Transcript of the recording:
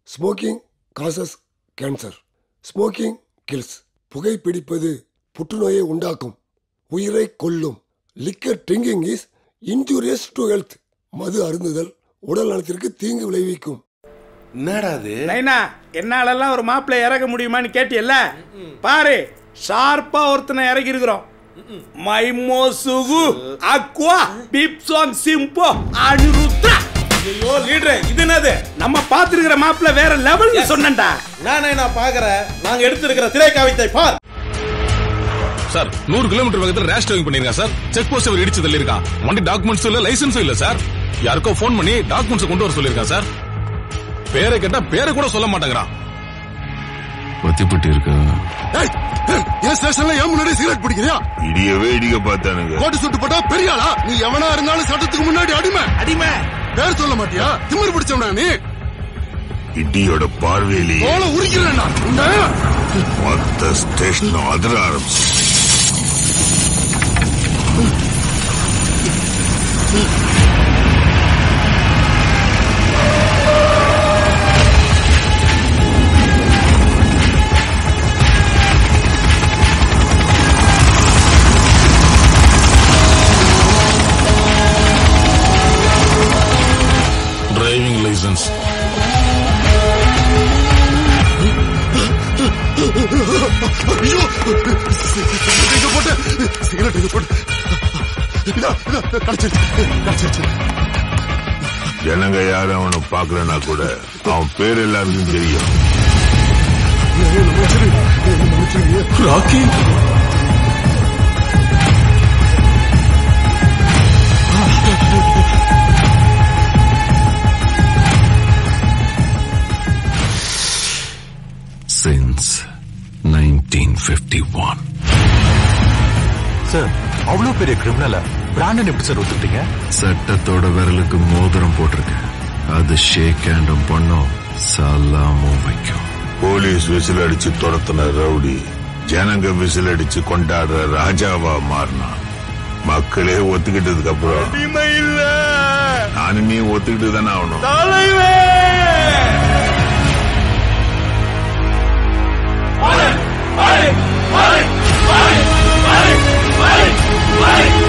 Smoking causes cancer smoking kills புகைப்பிடிப்பது புற்றுநோயை உண்டாக்கும் உயிரை கொல்லும் liquor drinking is injurious to health மது அருந்துதல் உடல் நலத்திற்கு தீங்கு விளைவிக்கும் என்னடா அது நைனா என்னாலெல்லாம் ஒரு மாப்பிள்ளை இறக்க முடியுமான்னு கேட்டியல்ல பாரு ஷார்ப்பா ஒருத்தனை இறக்கி இருக்கிறோம் மைமோ சுகு அக்வா பிப்சாங் சிம்போ அனிருத்ரா ஐயோ லீடர் இது என்னது நம்ம பாத்துருக்கிற மாப்பிள்ளை வேற லெவல் சொன்னேன்டா நானே நான் பாக்குறேன் நாங்க எடுத்திருக்கிற திரைக்காவியத்தை பார் சார் நூறு கிலோமீட்டர் வேகத்தில் ரேஷ் டிரைவிங் பண்ணிருக்கான் சார் செக் போஸ்ட் அவர் இடிச்சு தள்ளிருக்கான் வண்டி டாக்குமெண்ட்ஸ் இல்ல லைசன்ஸும் இல்ல சார் யாருக்கோ ஃபோன் பண்ணி டாக்குமெண்ட்ஸ் கொண்டு வர சொல்லிருக்கான் சார் பேரை கேட்டா பேரை கூட சொல்ல மாட்டேங்கிறான் ஒத்திப்பட்டு இருக்கா என் ஸ்டேஷன்ல ஏன் முன்னாடி சிகரெட் பிடிக்கிறியா இடியவே இடிக்க பார்த்தானுங்க கோட்டு சுட்டு போட்டா பெரிய ஆளா நீ எவனா இருந்தாலும் சட்டத்துக்கு முன்னாடி அடிமை அடிமை பேர் சொல்ல மாட்டியா திமிர் பிடிச்சவனா நீ இடியோட பார்வையிலேயே தோலை உரிக்கிறேன்டா உன்னை. மொத்த ஸ்டேஷனும் அதிர ஆரம்பிச்சு டிரைவிங் லைசன்ஸ் ஐயோ சிகரெட் இங்க போட்டு சிகரெட் இங்க போட்டு இதா, இதா, கிடைச்சிருச்சு கிடைச்சிருச்சு ஜனங்க யாரும் அவனை பாக்கலனா கூட அவன் பேர் எல்லாருக்கும் தெரியும் என்ன மனுஷரு, என்ன மனுஷரு. Rocky since nineteen fifty one sir அவ்வளவு பெரிய கிரிமினல பிராண்டன் எப்படி சார் ஒத்துக்கிட்டீங்க சட்டத்தோட விரலுக்கு மோதிரம் போட்டிருக்கு அது ஷேக் ஹேண்டும் பண்ணும் சலாமும் வைக்கும் போலீஸ் விசில் அடிச்சு துரத்துன ரவுடி ஜனங்க விசில் அடிச்சு கொண்டாடுற ராஜாவா மாறினான் மக்களே ஒத்துக்கிட்டதுக்கு அப்புறம் இல்ல நானும் நீ ஒத்துக்கிட்டு தானே ஆகணும் தலைவே Fight! Fight! Fight! Fight! Fight! Fight!